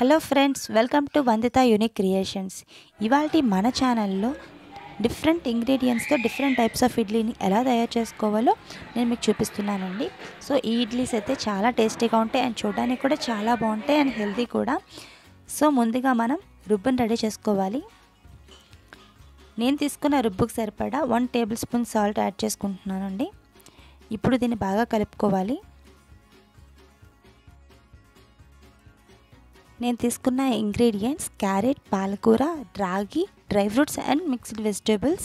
hello friends welcome to Vandita unique creations ఇవాళ మన ఛానల్లో డిఫరెంట్ ఇంగ్రీడియంట్స్తో డిఫరెంట్ టైప్స్ ఆఫ్ ఇడ్లీని ఎలా తయారు చేసుకోవాలో నేను మీకు చూపిస్తున్నానండి సో ఈ ఇడ్లీస్ అయితే చాలా టేస్టీగా ఉంటాయి అండ్ చూడడానికి కూడా చాలా బాగుంటాయి అండ్ హెల్తీ కూడా సో ముందుగా మనం రుబ్బుని రెడీ చేసుకోవాలి నేను తీసుకున్న రుబ్బుకు సరిపడా one tablespoon salt add చేసుకుంటున్నానండి ఇప్పుడు దీన్ని బాగా కలుపుకోవాలి నేను తీసుకున్న ఇంగ్రీడియంట్స్ క్యారెట్ పాలకూర ragi dry fruits and mixed vegetables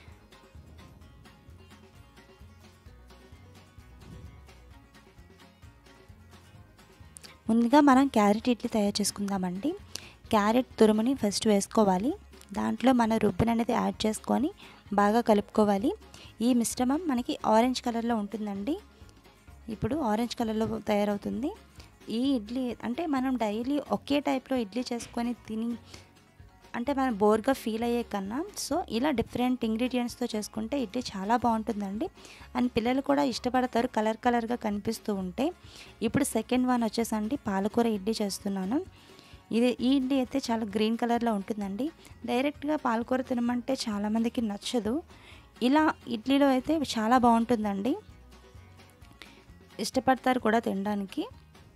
ముందుగా మనం క్యారెట్ ఇడ్లీ తయారు చేసుకుందామండి క్యారెట్ తురుముని ఫస్ట్ వేసుకోవాలి దాంట్లో మన రుబ్బుని అనేది యాడ్ చేసుకొని బాగా కలుపుకోవాలి ఈ మిశ్రమం మనకి ఆరెంజ్ కలర్లో ఉంటుందండి ఇప్పుడు ఆరెంజ్ కలర్లో తయారవుతుంది ఈ ఇడ్లీ అంటే మనం డైలీ ఒకే టైప్లో ఇడ్లీ చేసుకొని తిని అంటే మనం బోర్గా ఫీల్ అయ్యే కన్నా సో ఇలా డిఫరెంట్ ఇంగ్రీడియంట్స్తో చేసుకుంటే ఇడ్లీ చాలా బాగుంటుందండి అండ్ పిల్లలు కూడా ఇష్టపడతారు కలర్ కలర్గా కనిపిస్తూ ఉంటే ఇప్పుడు సెకండ్ వన్ వచ్చేసండి పాలకూర ఇడ్లీ చేస్తున్నాను ఇది ఈ ఇడ్లీ అయితే చాలా గ్రీన్ కలర్లో ఉంటుందండి డైరెక్ట్గా పాలకూర తినమంటే చాలామందికి నచ్చదు ఇలా ఇడ్లీలో అయితే చాలా బాగుంటుందండి ఇష్టపడతారు కూడా తినడానికి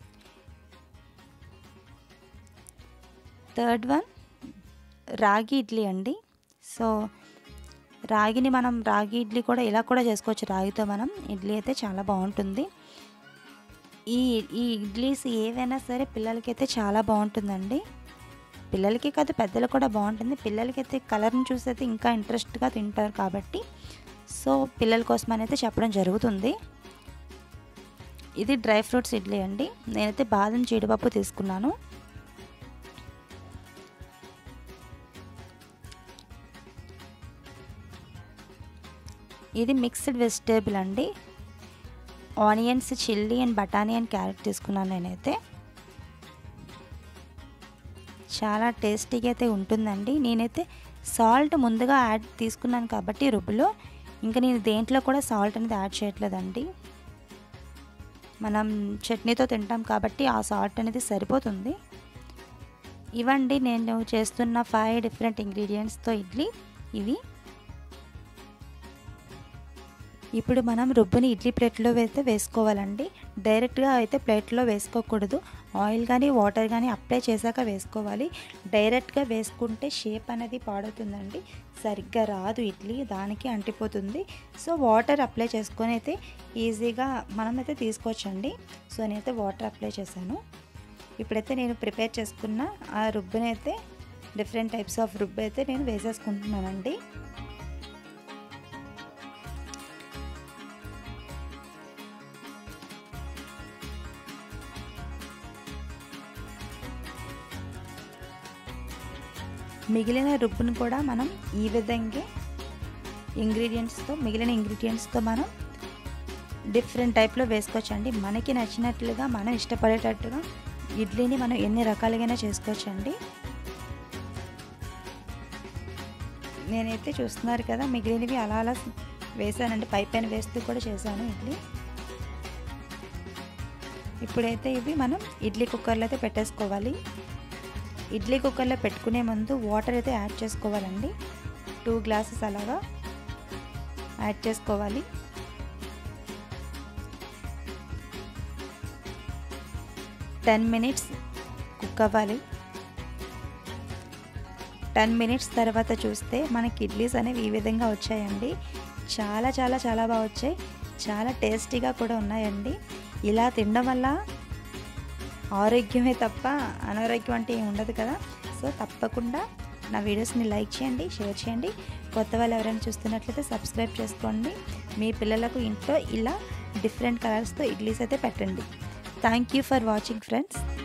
థర్డ్ వన్ రాగి ఇడ్లీ అండి సో రాగిని మనం రాగి ఇడ్లీ కూడా ఇలా కూడా చేసుకోవచ్చు రాగితో మనం ఇడ్లీ అయితే చాలా బాగుంటుంది ఈ ఈ ఇడ్లీస్ ఏవైనా సరే పిల్లలకైతే చాలా బాగుంటుందండి పిల్లలకి కాదు పెద్దలకు కూడా బాగుంటుంది పిల్లలకైతే కలర్ని చూసి అయితే ఇంకా ఇంట్రెస్ట్గా తింటారు కాబట్టి సో పిల్లల కోసం అయితే చెప్పడం జరుగుతుంది ఇది డ్రై ఫ్రూట్స్ ఇడ్లీ అండి నేనైతే బాదం జీడిపప్పు తీసుకున్నాను ఇది మిక్స్డ్ వెజిటేబుల్ అండి ఆనియన్స్ చిల్లీ అండ్ బఠానీ అండ్ క్యారెట్ తీసుకున్నాను నేనైతే చాలా టేస్టీగా అయితే ఉంటుందండి నేనైతే సాల్ట్ ముందుగా యాడ్ తీసుకున్నాను కాబట్టి రుబ్బులో ఇంకా నేను దేంట్లో కూడా సాల్ట్ అనేది యాడ్ చేయట్లేదండి మనం చట్నీతో తింటాం కాబట్టి ఆ సాల్ట్ అనేది సరిపోతుంది ఇవండి నేను చేస్తున్న ఫైవ్ డిఫరెంట్ ఇంగ్రీడియంట్స్తో ఇడ్లీ ఇవి ఇప్పుడు మనం రుబ్బుని ఇడ్లీ ప్లేట్లో అయితే వేసుకోవాలండి డైరెక్ట్గా అయితే ప్లేట్లో వేసుకోకూడదు ఆయిల్ కానీ వాటర్ కానీ అప్లై చేశాక వేసుకోవాలి డైరెక్ట్గా వేసుకుంటే షేప్ అనేది పాడవుతుందండి సరిగ్గా రాదు ఇడ్లీ దానికి అంటిపోతుంది సో వాటర్ అప్లై చేసుకొని అయితే ఈజీగా మనమైతే తీసుకోవచ్చండి సో నేనైతే వాటర్ అప్లై చేశాను ఇప్పుడైతే నేను ప్రిపేర్ చేసుకున్న ఆ రుబ్బునైతే డిఫరెంట్ టైప్స్ ఆఫ్ రుబ్బు అయితే నేను వేసేసుకుంటున్నానండి మిగిలిన రుబ్బును కూడా మనం ఈ విధంగా ఇంగ్రీడియంట్స్తో మిగిలిన ఇంగ్రీడియంట్స్తో మనం డిఫరెంట్ టైప్లో వేసుకోవచ్చండి మనకి నచ్చినట్లుగా మనం ఇష్టపడేటట్టుగా ఇడ్లీని మనం ఎన్ని రకాలుగానే చేసుకోవచ్చండి నేనైతే చూస్తున్నారు కదా మిగిలినవి అలా అలా వేసానండి పై పైన వేస్తూ కూడా చేశాను ఇడ్లీ ఇప్పుడైతే ఇవి మనం ఇడ్లీ కుక్కర్లో అయితే పెట్టేసుకోవాలి ఇడ్లీ కుక్కర్లో పెట్టుకునే ముందు వాటర్ అయితే యాడ్ చేసుకోవాలండి టూ గ్లాసెస్ అలాగా యాడ్ చేసుకోవాలి టెన్ మినిట్స్ కుక్ అవ్వాలి టెన్ మినిట్స్ తర్వాత చూస్తే మనకి ఇడ్లీస్ అనేవి ఈ విధంగా వచ్చాయండి చాలా చాలా చాలా బాగా వచ్చాయి చాలా టేస్టీగా కూడా ఉన్నాయండి ఇలా తినడం వల్ల ఆరోగ్యమే తప్ప అనారోగ్యం అంటే ఏమి ఉండదు కదా సో తప్పకుండా నా వీడియోస్ని లైక్ చేయండి షేర్ చేయండి కొత్త వాళ్ళు ఎవరైనా చూస్తున్నట్లయితే సబ్స్క్రైబ్ చేసుకోండి మీ పిల్లలకు ఇంట్లో ఇలా డిఫరెంట్ కలర్స్తో ఇడ్లీస్ అయితే పెట్టండి thank you for watching friends